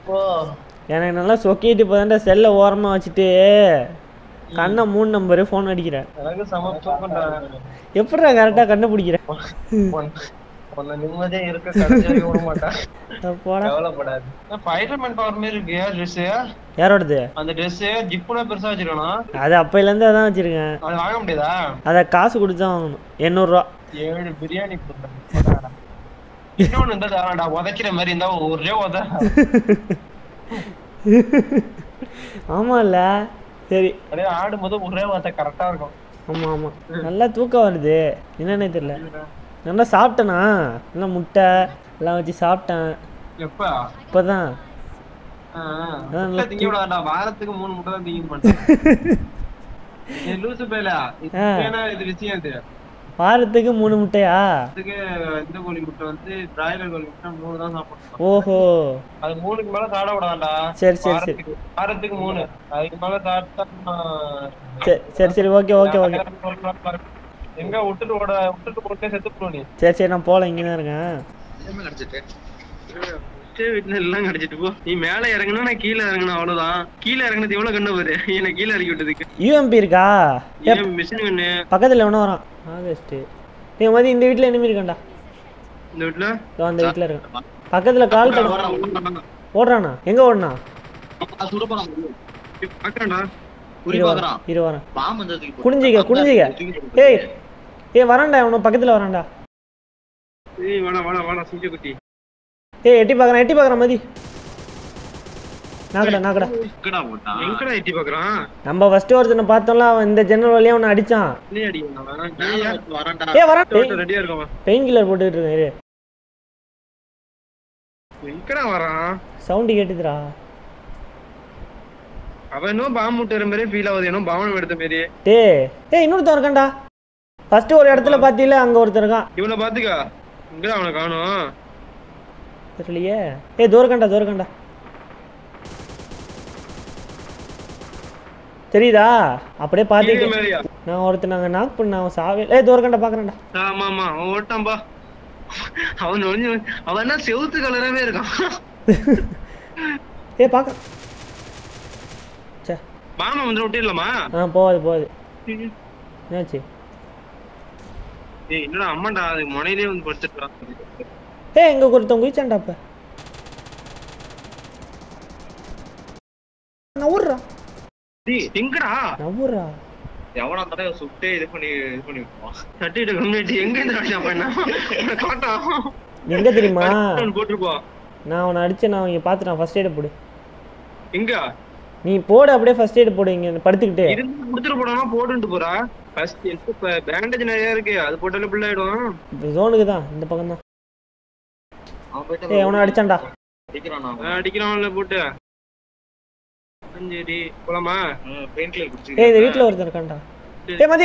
ஓ எனக்கு நல்லா சொக்கிட்டு போதாண்டா செல்லை ஓரமாக வச்சுட்டு கண்ணை மூணு நம்பரு ஃபோன் அடிக்கிறேன் எனக்கு சம தூக்கம்டா எப்படிடா கரெக்டாக கண்டுபிடிக்கிறேன் உன்ன- உன்னை நிம்மதியா இருக்க கடைசி வரைக்கும் விட மாட்டேன் போடா கவலைப்படாது ஃபைட்டர்மேன் பவர் மாதிரி இருக்கு ட்ரெஸ் யாரோடது அந்த ட்ரெஸ் ஜிப்புனா பெருசா வச்சிருக்கணும் அது அப்பையிலேருந்து அதான் வச்சுருக்கேன் அது வாங்க முடியாதா அதை காசு கொடுத்து தான் வாங்கணும் எண்ணூறுரூவா ஏழு பிரியாணி கொடுத்தேன் இன்னொன்னு இருந்தா தாராடா உதைக்கிற மாதிரி இருந்தா ஒரே உத ஆமாம்ல சரி அப்படியே ஆடும்போது ஒரே உத கரெக்டா இருக்கும் ஆமாம் ஆமாம் நல்லா தூக்கம் வருது என்னன்னே தெரியல நல்லா சாப்பிட்டேனா நல்லா முட்டை எல்லாம் வச்சு சாப்பிட்டேன் எப்ப இப்போ தான் ஆ, அதான் முட்டை திங்க விடாதடா வாரத்துக்கு மூணு முட்டை தான் திங்க மாட்டேன் ஏய், லூசு பேலா இது ஆ. வேணா இது விஷயம் இது வாரத்துக்கு மூணு முட்டையா அதுக்கு இந்த கோழி முட்டை வந்து பிராய்லர் கோழி முட்டை மூணு தான் சாப்பிடணும் ஓஹோ அது மூணுக்கு மேல சாப்பிட விடாண்டா சரி சரி சரி வாரத்துக்கு வாரத்துக்கு மூணு அதுக்கு மேல சாப்பிட்டா சரி சரி சரி ஓகே ஓகே ஓகே எங்க விட்டுட்டு ஓட விட்டுட்டு போட்டே செத்து போடுவ நீ சரி சரி நான் போகல இங்கே தான் இருக்கேன் ஃபர்ஸ்டே வீட்டுல எல்லாம் கிடைச்சிட்டு போ நீ மேல இறங்குனா நான் கீழே இறங்கணும் அவ்வளவுதான் கீழே இறங்குனது எவ்வளவு கண்ணு பாரு என்ன கீழே இறக்கி விட்டதுக்கு யூஎம்பி இருக்கா ஏன் மிஷின் கண்ணு பக்கத்தில் எவனோ வரான் ஆகஸ்ட்டு நீ மாதிரி இந்த வீட்டில் enemy இருக்கான்டா இந்த வீட்டுல இதோ அந்த வீட்டில் இருக்கான் பக்கத்தில் கால் கடை ஓடுறானா எங்கே ஓடுனா பாக்குறேன்டா இரு வரேன் இரு வரேன் குனிஞ்சிக்க குனிஞ்சிக்க ஏய் ஏய் வரான்டா இவனு பக்கத்தில் வரான்டா ஏய் வாடா வாடா வாடா சீக்கிர குட்டி ஏய் எட்டி பார்க்குறேன் எட்டி பார்க்குறேன் மதி நாக்கடா நாக்கடா எங்கடா எட்டி பாக்குறான் நம்ம ஃபர்ஸ்ட் ஒருத்தனை பார்த்தோம்ல அவன் இந்த ஜன்னல் வழியா அவனை அடிச்சான் நீ அடிக்கிறான் ஏய் வரான் ரெடியா இருக்கவன் பெயின் கில்லர் போட்டுக்கிட்டு இருக்கேன் இரு எங்கடா வரான் சவுண்டு கேட்டுதுடா அவன் இன்னும் பாம்பு விட்டுற மாதிரி ஃபீல் ஆகுது இன்னும் பாவனம் எடுத்த மாதிரி டேய் ஏய் இன்னொருத்தன் இருக்கான்டா ஃபர்ஸ்ட் ஒரு இடத்துல பார்த்தீல அங்க ஒருத்தன் இருக்கான் இவனை பாத்துக்கா எங்கடா அவனை காணும் தெரியலையே ஏய் தூரக்கண்டா தூரக்கண்டா தெரியுதா அப்படியே கீழே பார்த்துக்கிட்டு மேலயா நான் ஒருத்தன் நாங்கள் நாக் பண்ண அவன் சாவே ஏய் தூரக்கண்டா பார்க்குறேன்டா ஆமா ஆமா அவன் ஓட்டான்பா அவன் ஒளிஞ்சு அவன் என்ன செவுத்து கலராவே இருக்கான் ஏய் பார்க்க சே பாமா வந்து விட்டுலாமா ஆ போகாது போகாது என்னாச்சு ஏய் என்னடா அம்மாடா அது முனையிலே வந்து படுத்துட்டான் ஏய் எங்க ஒருத்தன் குதிச்சான்டா அப்ப நவுறா டேய் எங்கடா நவுறா எவனா தடவை சுட்டே இது பண்ணி இது பண்ணி விட்டுருவான் சட்டிட்டு கம்யூனிட்டி எங்க இருந்து அடிச்சான் பண்ணா காட்டா எங்க தெரியுமா போட்டுருப்பா நான் அவனை அடிச்சேன் நான் இங்க பார்த்துட்டான் ஃபர்ஸ்ட் எய்டு போடு எங்க நீ போடு அப்படியே ஃபர்ஸ்ட் எய்டு போடு இங்க படுத்துக்கிட்டு இருந்து முடிச்சிட்டு போடாம போட்டுட்டு போறா ஃபர்ஸ்ட் இப்ப பேண்டேஜ் நிறைய இருக்கு அது போட்டாலே பிள்ளை ஆயிடும் இந்த ஜோனுக்கு தான் இந்த பக்கம் தான் அவன் போயிட்டு ஏய் அவனை அடிச்சான்டா அடிக்கிறான் அவன் அடிக்கிறான்ல போட்டு சரி போலாமா பெயின் கில்லர் ஏய் இந்த குடிச்சு வீட்ல ஒருத்தன் இருக்கான்டா ஏய் மதி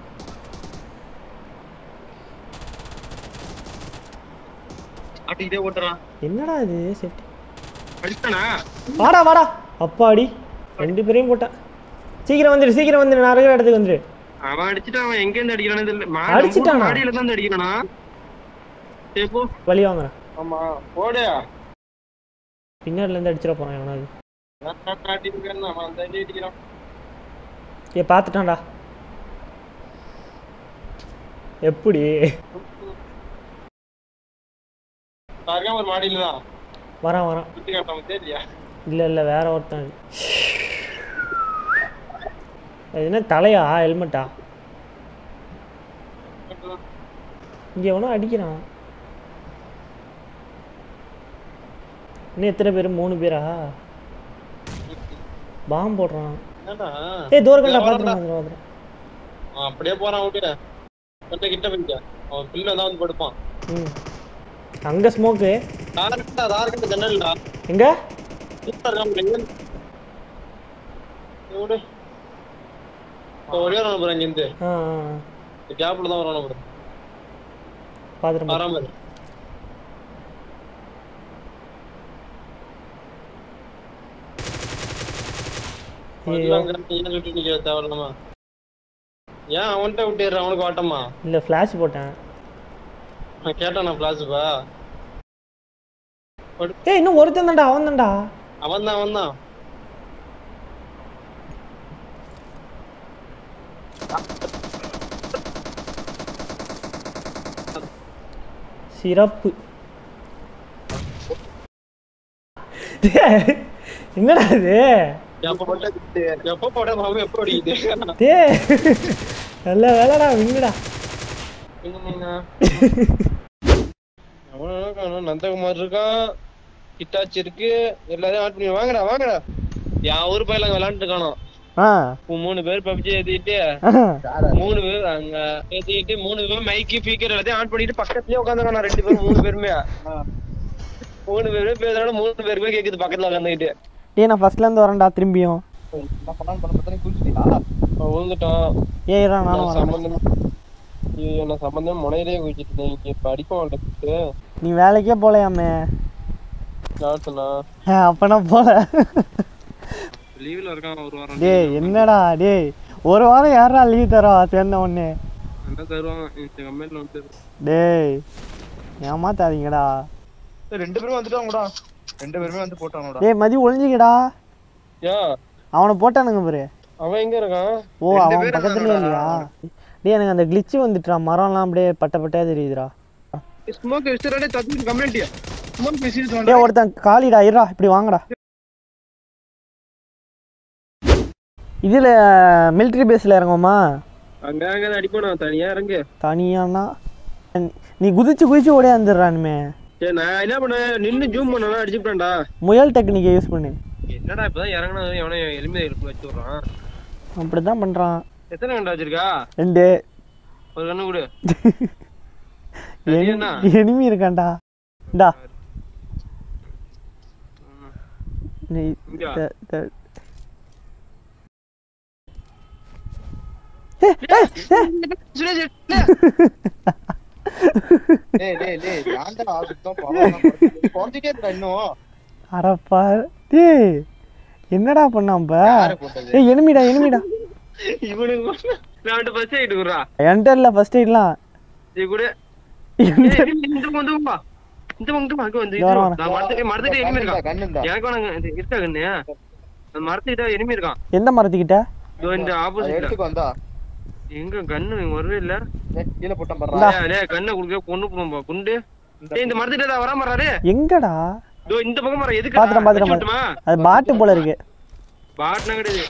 ஆட்டிக்கிட்டே ஓட்டுறான் என்னடா இது செட் அடிச்சானா வாடா வாடா அப்பாடி ரெண்டு பேரையும் போட்டான் சீக்கிரம் வந்துடு சீக்கிரம் வந்துடு நான் இருக்கிற இடத்துக்கு வந்துடு அவன் அடிச்சுட்டு அவன் எங்க இருந்து அடிக்கிறானே தெரியல மா- அடிச்சிட்டானா? நம்ம மாடியில தான் அடிக்கிறானா சரி போ வழி வாங்குறேன் ஆமா போடு பின்னாடில இருந்து அடிச்சிட போறான் எவனாவது நான் அடிக்கிறேன் அவன் அந்த அடி அடிக்கிறான் ஏ பார்த்துட்டான்டா எப்படி சாரியா ஒரு மாடியில தான் வரான் வரான் சுத்தி காட்டாம தெரியலையா இல்லை இல்லை வேற ஒருத்தன் இது. அது என்ன தலையா ஹெல்மெட்டா இங்கே எவனோ அடிக்கிறான் இன்னும் எத்தனை பேர் மூணு பேரா பாம்பு போடுறான் என்னடா ஏய் தூரக்கண்டா பார்த்துருவான் பார்த்துருவான் அவன் அப்படியே போறான் விட்டு கொஞ்சம் கிட்ட போய்க்க அவன் பிள்ளை தான் வந்து படுப்பான் ம் அங்கே ஸ்மோக்கு தார்கிட்ட தார்கிட்ட ஜன்னல்டா எங்க சூப்பர் இருக்கான் எங்க விடு இப்போ ஒரே ஒரு நம்பர் இருந்து ஆ கேப்ல தான் வரும் நம்பர் பார்த்துட்டு வராம இரு. ஐயோ அங்க ஏன் சுட்டு நிக்கிற தேவையில்லாம ஏன் அவன்கிட்ட விட்டுடுற அவனுக்கு வாட்டமா இல்லை ஃப்ளாஷ் போட்டேன் நான் கேட்டான் நான் பிளாஸுப்பா ஏய் இன்னும் ஒருத்தன் தான்டா அவன் தான்டா அவன் தான் அவன் தான் சிறப்பு டேய், என்னடா இது எப்ப போட்ட எப்ப போட பாபு எப்ப அடிக்குது டே நல்ல வேலைடா விங்குடா அவனும் காணும் நந்தகுமார் இருக்கான் கிட்டாச்சி இருக்கு எல்லாரையும் ஆட் பண்ணி வாங்கடா வாங்கடா என் ஊர் பையல விளையாண்டு இருக்கானோ ஆ மூணு பேர் பப்ஜி ஏத்திட்டு மூணு பேர் அங்க ஏத்திட்டு மூணு பேர் மைக்கு ஸ்பீக்கர் எல்லாத்தையும் ஆன் பண்ணிட்டு பக்கத்துலயே உட்காந்துருக்கான ரெண்டு பேரும் மூணு பேருமே மூணு பேருமே பேசுறாங்க மூணு பேருமே கேக்குது பக்கத்துல உட்காந்துக்கிட்டு டேய் நான் ஃபர்ஸ்ட்ல இருந்து வரேன்டா திரும்பியும் என்ன பண்ணான்னு பண்ண பார்த்தா நீ குளிச்சுட்டியா அவன் விழுந்துட்டான் ஏய் இருடா நானும் நான் வரேன் சம்பந்தம் ஐயோ, நான் சம்பந்தம் முனையிலே குதிச்சிட்டு இங்க படிப்போம் அவன்கிட்ட நீ வேலைக்கே போலையாமே யார் சொன்னா ஆ, அப்ப நான் போல லீவ்ல இருக்கான் ஒரு வாரம் டேய் என்னடா டேய் ஒரு வாரம் யாரா லீவ் தரா சேர்ந்த உடனே என்ன தருவாங்க இந்த கம்பெனில வந்து டேய் ஏமாத்தாதீங்கடா ஏய், ரெண்டு பேரும் வந்துட்டாங்கடா ரெண்டு பேருமே வந்து போட்டாங்கடா டேய் மதி ஒளிஞ்சிக்கடா ஏன் அவனை போட்டானுங்க பாரு அவன் எங்க இருக்கான் ஓ ரெண்டு அவன் பேரும் பக்கத்துலயே இல்லையா டேய் எனக்கு அந்த கிளிச்சு வந்துட்டுடா மரம்லாம் அப்படியே பட்ட பட்டையா தெரியுதுடா ஸ்மோக் விசிறடே தத்து கம்ப்ளைண்ட் ஸ்மோக் விசிறு டேய் ஒருத்தன் காலிடா இருடா இப்படி வாங்கடா இதுல மிலிட்ரி பேஸ்ல இறங்குமா அங்க அங்க அடிப்போம் தனியா இறங்கு தனியானா நீ குதிச்சு குதிச்சு ஓடியாந்துடுறானுமே சரி நான் என்ன பண்ணேன் நின்னு ஜூம் பண்ணா அடிச்சுட்டேன்டா முயல் டெக்னிக்கை யூஸ் பண்ணு என்னடா இப்பதான் இறங்கினது எவனோ எலும்பி இருக்கு வச்சு விடுறான் அப்படிதான் பண்றான் எத்தனை கண்டா வச்சிருக்கா ரெண்டு ஒரு கண்ணு கொடு சரியாண்ணா? எனிமி இருக்கான்டா இந்தா நீ இங்கா? த- த- சுரேஷ் டேய் டேய் டேய் ஏன்டா சுத்தம் பரவாயில்ல குறைஞ்சிட்டே இருக்கா இன்னும் அரப்பா டேய் என்னடா பண்ணான் இப்ப யாரு போட்டது ஏய் எனிமிடா எனிமிடா இவனுக்கு நான் வந்துட்டு ஃபர்ஸ்ட் ஆயிட்டு குடுறா என்டர்ல ஃபர்ஸ்ட் எய்ட்லாம் இது கூட ஏய், இந்த பக்கம் வந்து வா இந்த பக்கம் வந்து அங்க வந்து இதோ வரேன், நான் மரத்துக்கு மரத்துக்கிட்ட எனிமி இருக்கான் கண்ணுண்டா எனக்கு வேணாங்க இது இருக்கா கண்ணு அந்த மரத்துக்கிட்ட எனிமி இருக்கான் எந்த மரத்துக்கிட்ட இதோ இந்த அதை ஆப்போசிட்ல எடுத்துக்கு வந்தா எங்க கண்ணு வரவே இல்ல ஏய், கீழே போட்டான் பாரு டேய், டேய், கண்ணை குடுக்க கொண்டு போம்பா குண்டு டேய் இந்த மரத்துக்கிட்ட தான் வராம வராரு எங்கடா இதோ இந்த பக்கம் வர எதுக்கு பாத்துறேன் பாத்துறேன் பாத்துறேன். அது பாட்டு போல இருக்கு பாட்னா கிடையாது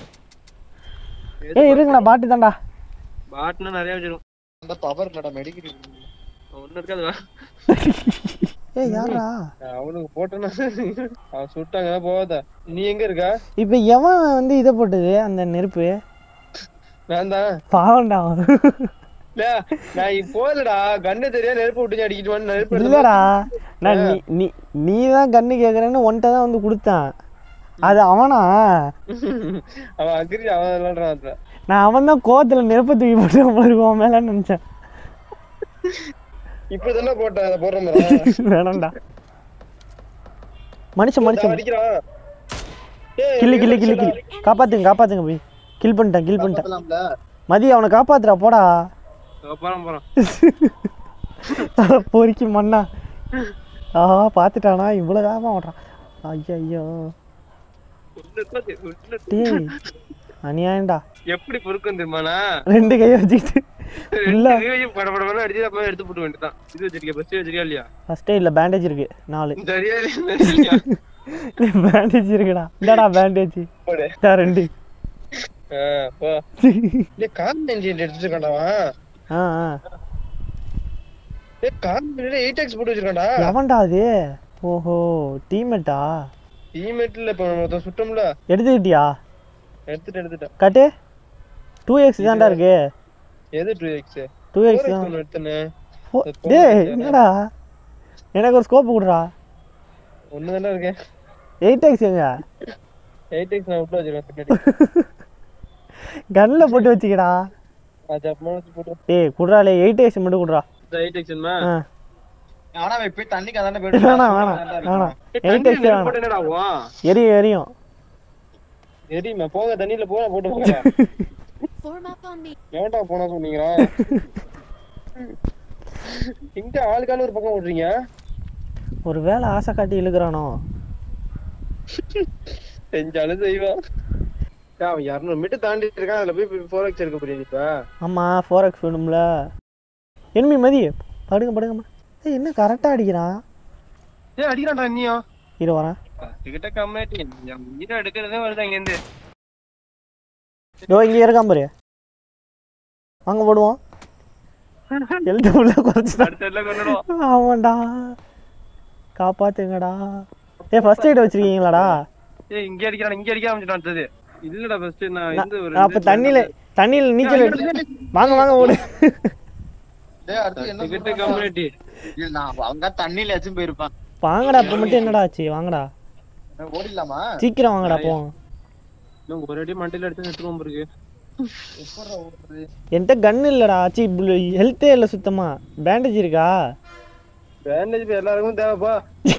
ஏய் இருங்கடா பாட்டு தான்டா பாட்னா நிறைய வச்சிரும் அந்த பவர் இல்லடா மெடிக்கல் ஒண்ணு இருக்காது வா. ஏய் யாரா அவனுக்கு போட்டனா அவன் சுட்டாங்க போகாத நீ எங்க இருக்க இப்ப எவன் வந்து இதை போட்டது அந்த நெருப்பு நான் தான் பாவம்டா அவன். நான் இப்போ போகலடா கண்ணு தெரியா நெருப்பு விட்டு அடிக்கிட்டு வந்து நெருப்பு எடுத்து இல்லடா நான் நீ நீ நீ தான் கண்ணு கேக்குறேன்னு ஒன்ட்ட தான் வந்து கொடுத்தான் அது அவனா அவன் அக்ரி அவன் விளாடுறான் அதுல நான் அவன் தான் கோவத்துல நெருப்பை தூக்கி போட்டு அவன் மேல நினைச்சேன் இப்பதானே போட்டேன் அதை போடுற மாதிரி வேணாம்டா மனுஷன் மனுஷன் அடிக்கிறான் ஏய், கில்லு கில்லு கில்லு கில்லு காப்பாத்துங்க காப்பாத்துங்க போய் கில் பண்ணிட்டேன் கில் பண்ணிட்டேன் பண்ணலாம்ல மதி அவனை காப்பாத்துடா போடா போறான் போறான் தலை பொறுக்கி மண்ணா ஆ பார்த்துட்டானா இவ்வளோ காமா ஓடுறான் ஐயோ ஐயோ உள்ள இருக்காது, உள்ள இருக்கு. டேய் அநியாயம்டா எப்படி பொறுக்கும் தெரியுமாண்ணா ரெண்டு கையை வச்சுக்கிட்டு இல்ல ரெண்டு பட பட படம் அடிச்சு அப்ப எடுத்து போட்டு வேண்டியதான் இது வச்சிருக்கியா பஸ் வச்சிருக்கியா இல்லையா ஃபர்ஸ்டே இல்லை பேண்டேஜ் இருக்கு நாலு சரியா இல்லையா பேண்டேஜ் இருக்குடா இந்தாடா பேண்டேஜ் போடு. இதா ரெண்டு ஆ, போ. டேய், கார் engine எடுத்துட்டு இருக்கான்டாவா? ஆ ஆ டேய், கார் engine ல 8x போட்டு வச்சிருக்கான்டா. எவன்டா அது ஓஹோ டீம்மேட்டா teammate ல இப்ப ஒருத்தன் சுட்டோம்ல, எடுத்துக்கிட்டியா எடுத்துட்டு எடுத்துட்டேன். காட்டு டூ எக்ஸ் தான்டா இருக்கு எது 2x? டூ எக்ஸ் 4x தான் ஒண்ணு எடுத்தேனே. ஓ, டேய் என்னடா எனக்கு ஒரு ஸ்கோப் கொடுறா ஒண்ணுதான்டா இருக்கு. எயிட் எக்ஸ் எங்க 8x நான் உள்ள வச்சிருக்கேன் பின்னாடி. கன்னில் போட்டு வச்சுக்கடா அது அப்புறமா எடுத்து போட்டு. டேய் குடுறாளே எயிட் எக்ஸ் மட்டும் குடுறா இந்த 8x வேணுமா? ஆ ஆனா அவன் போய் தண்ணிக்கு அதானே வேணாம் வேணாம் வேணாம் டேய், எயிட் தண்ணியில எக்ஸ் நெருப்பு வேணாம் போட்டா என்னடா ஆகும்? எரியும் எரியும் எரியுமா? போங்க தண்ணியில போங்க போட்டு போங்க Form up on me. எவன்டா போனா சொன்னீங்களா எங்க ஆளுக்கால ஒரு பக்கம் விடுறீங்க ஒரு வேளை ஆசை காட்டி இழுக்கிறானோ செஞ்சாலும் செய்வான் ஏய், அவன் இரநூறு மீட்டர் தாண்டிட்டு இருக்கான் அதுல போய் ஃபோர் எக்ஸ் எடுக்க போறீங்க இப்ப ஆமாம் ஃபோர் எக்ஸ் வேணும்ல எனிமி மதி படுங்க படுங்கம்மா ஏய் என்ன கரெக்டாக அடிக்கிறான் ஏய் அடிக்கிறான்டா இன்னியும் இரு வரேன் கிட்ட கம்மியாட்டி உயிரை எடுக்கிறதே வருது அங்க இருந்து இதோ இங்கே இருக்கான் பாரு வாங்க போடுவோம் எழுத்து உள்ள குறைச்சிட்டா அடுத்த இடத்துல கொண்டுடுவோம் ஆமாண்டா காப்பாத்துங்கடா ஏ ஃபர்ஸ்ட் எய்ட் வச்சிருக்கீங்களாடா ஏய் இங்க அடிக்கிறான் இங்க அடிக்க ஆரம்பிச்சிட்டான் அடுத்தது இல்லடா ஃபர்ஸ்ட் நான் நான் இந்த ஒரு நான் அப்ப தண்ணியில தண்ணியில நீச்சல் அடி- வாங்க வாங்க ஓடு டேய் அடுத்து என்ன கிட்ட சொல்றான்? கம்யூனிட்டி இல்ல நான் அவங்க தண்ணியில ஏச்சும் போயிருப்பான் வாங்கடா இப்ப மட்டும் என்னடா ஆச்சு வாங்கடா ஓடிடலாமா சீக்கிரம் வாங்கடா போவோம் இன்னும் ஒரு அடி மண்டையில எடுத்து நிறுத்துவோம் இருக்கு எப்படா ஓடுறது என்கிட்ட கன் இல்லடா சி ஹெல்த்தே இல்லை சுத்தமா பேண்டேஜ் இருக்கா பேண்டேஜ் எல்லாருக்கும் தேவைப்பா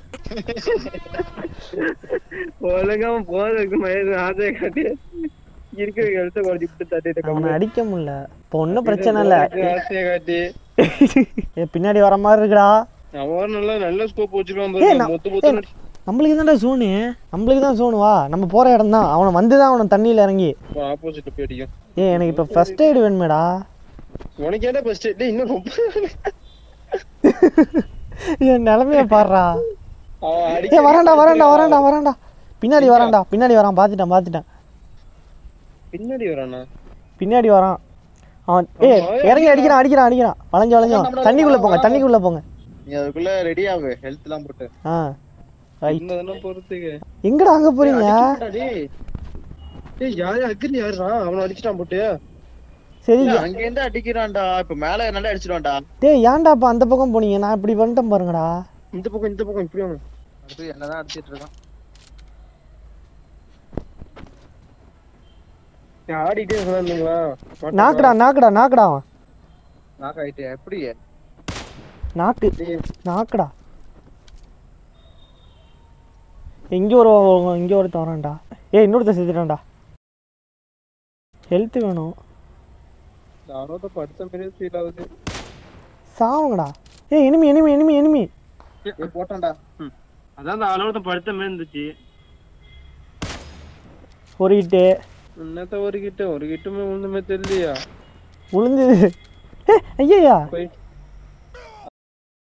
ஒழுங்கா போறதுக்கு மயது ஆசையை காட்டி இருக்கிற இடத்த குறைச்சிட்டு தட்டிட்டு அவனை அடிக்க முடியல இப்போ ஒன்றும் பிரச்சனை இல்லை ஆசையை காட்டி ஏ பின்னாடி வர மாதிரி இருக்குடா அவன் நல்லா நல்ல ஸ்கோப் வச்சிருவான் ஏய், பாரு நான்- மொத்த மொத்த ஏய், நம்மளுக்கு தான்டா சோனு நம்மளுக்கு தான் சோனு வா நம்ம போற இடம் தான் அவனை வந்து தான் அவனை தண்ணியில இறங்கி ஆப்போசிட் போய் அடிக்கும் ஏ எனக்கு இப்போ ஃபர்ஸ்ட் எய்டு வேணுமேடா உனக்கு ஏன்டா ஃபர்ஸ்ட் டேய் இன்னும் ரொம்ப என் நிலமைய பாடுறா அவன் ஏ அடிக்க வரான்டா வரான்டா வரான்டா வரான்டா பின்னாடி வரான்டா பின்னாடி வரான் பார்த்துட்டேன் பார்த்துட்டேன் பின்னாடி வரானா பின்னாடி வரான் அவன் ஏ இறங்கி அடிக்கிறான் அடிக்கிறான் அடிக்கிறான் வளைஞ்சு வளைஞ்சு தண்ணிக்குள்ள போங்க தண்ணிக்குள்ள போங்க நீ அதுக்குள்ள ரெடி ஆகு ஹெல்த் எல்லாம் போட்டு ஆ ரைட் இந்த பொறுத்துக்கு எங்கடா அங்க போறீங்க டேய் டேய் யாரு அக்னி யாருடா அவன அடிச்சிட்டான் போட்டு சரி அங்க இருந்து அடிக்கிறான்டா இப்ப மேல நல்லா அடிச்சிடுவான்டா டேய் ஏன்டா அப்ப அந்த பக்கம் போனீங்க நான் இப்படி வந்துட்டேன் பாருங்கடா இந்த பக்கம் இந்த பக்கம் இப்படி வாங்க அடுத்து என்னதான் அடிச்சிட்டு இருக்கான் ஏன் ஆடிட்டே சொன்னாங்களா நாக்குடா நாக்குடா நாக்குடா அவன் நாக் ஆயிட்டு எப்படி நாக்கு நாக்குடா இங்க ஒரு இங்க ஒருத்தன் வரான்டா ஏய் இன்னொருத்தன் செத்துட்டான்டா ஹெல்த் வேணும் யாரோ தான் படுத்த மாதிரியே ஃபீல் ஆகுது சாவுங்கடா ஏய் எனிமி எனிமி எனிமி எனிமி ஏய், போட்டான்டா அதான் அந்த ஆளோட படுத்த மாதிரி இருந்துச்சு ஒரு ஹிட்டு என்னத்த ஒரு கிட்ட ஒரு கிட்டுமே உண்ணுமே தெரியலையா உளுந்து ஏ ஐயா போய்